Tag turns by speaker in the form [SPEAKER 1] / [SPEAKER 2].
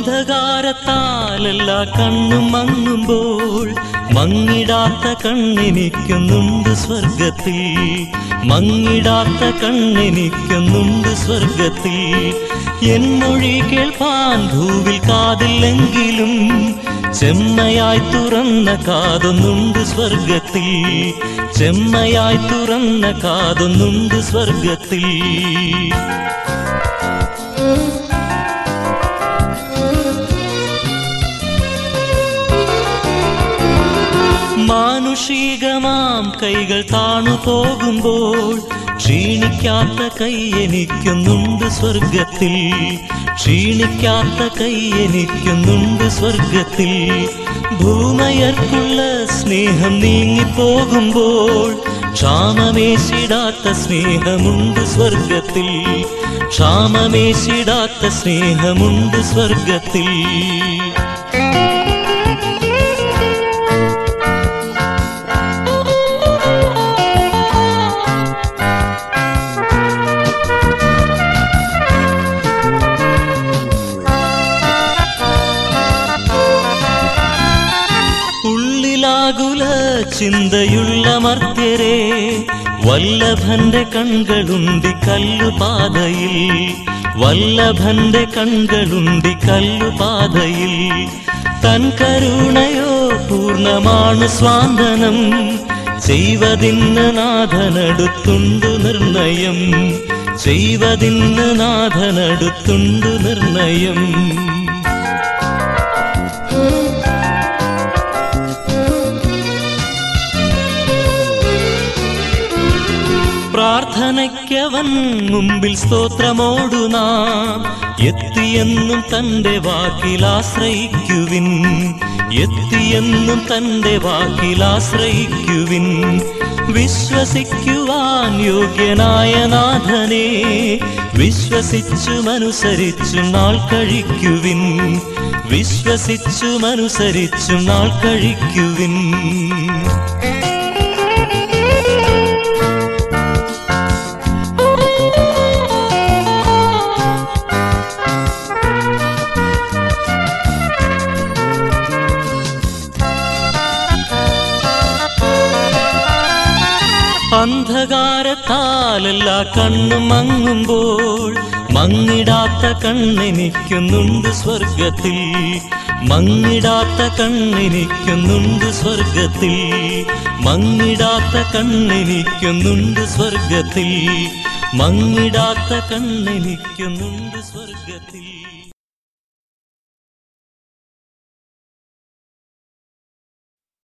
[SPEAKER 1] അന്ധകാരത്താലെല്ലാ കണ്ണും മങ്ങുമ്പോൾ മങ്ങിടാത്ത കണ്ണെനിക്കുന്നുണ്ട് സ്വർഗത്തിൽ മങ്ങിടാത്ത കണ്ണെനിക്കുന്നുണ്ട് സ്വർഗത്തിൽ എൻ മൊഴി കേൾപ്പാൻ ഭൂവിൽ കാതില്ലെങ്കിലും ചെമ്മയായി തുറന്ന കാതൊന്നുണ്ട് സ്വർഗത്തിൽ ചെമ്മയായി തുറന്ന കാതൊന്നുണ്ട് സ്വർഗത്തിൽ മാനുഷികമാം കൈകൾ താണു പോകുമ്പോൾ ക്ഷീണിക്കാത്ത കൈ എനിക്കുന്നുണ്ട് സ്വർഗത്തിൽ ക്ഷീണിക്കാത്ത കൈ എനിക്കുന്നുണ്ട് സ്വർഗത്തിൽ ഭൂമയർക്കുള്ള സ്നേഹം നീങ്ങിപ്പോകുമ്പോൾ ക്ഷാമമേശിടാത്ത സ്നേഹമുണ്ട് സ്വർഗത്തിൽ ക്ഷാമമേശിടാത്ത സ്നേഹമുണ്ട് സ്വർഗത്തിൽ ഉള്ളിലാകുല ചിന്തയുള്ള മർത്യരെ വല്ലഭന്റെ കൺകളുണ്ടി കല്ലുപാതയിൽ വല്ലഭന്റെ കൺകളുണ്ടി കല്ലുപാതയിൽ തൻ കരുണയോ പൂർണ്ണമാണ് സ്വാന്തനം ചെയ്വതിന്ന് നാഥനടുത്തുണ്ടു നിർണയം ചെയ്വതിന്ന് നാഥനടുത്തുണ്ടു നിർണയം പ്രാർത്ഥനയ്ക്കവൻ മുമ്പിൽ സ്തോത്രമോടു നാം എത്തിയെന്നും തന്റെ വാക്കിൽ ആശ്രയിക്കുവിൻ എത്തിയെന്നും തന്റെ വാക്കിൽ ആശ്രയിക്കുവിൻ വിശ്വസിക്കുവാൻ യോഗ്യനായ നാഥനെ വിശ്വസിച്ചുമനുസരിച്ചു നാൾ കഴിക്കുവിൻ വിശ്വസിച്ചുമനുസരിച്ചു നാൾ കഴിക്കുവിൻ അന്ധകാരത്താലെല്ലാ കണ്ണും മങ്ങുമ്പോൾ മങ്ങിടാത്ത കണ്ണെനിക്കുന്നുണ്ട് സ്വർഗത്തിൽ മങ്ങിടാത്ത കണ്ണെനിക്കുന്നുണ്ട് സ്വർഗത്തിൽ മങ്ങിടാത്ത കണ്ണെനിക്കുന്നുണ്ട് സ്വർഗത്തിൽ മങ്ങിടാത്ത കണ്ണെനിക്കുന്നുണ്ട് സ്വർഗത്തിൽ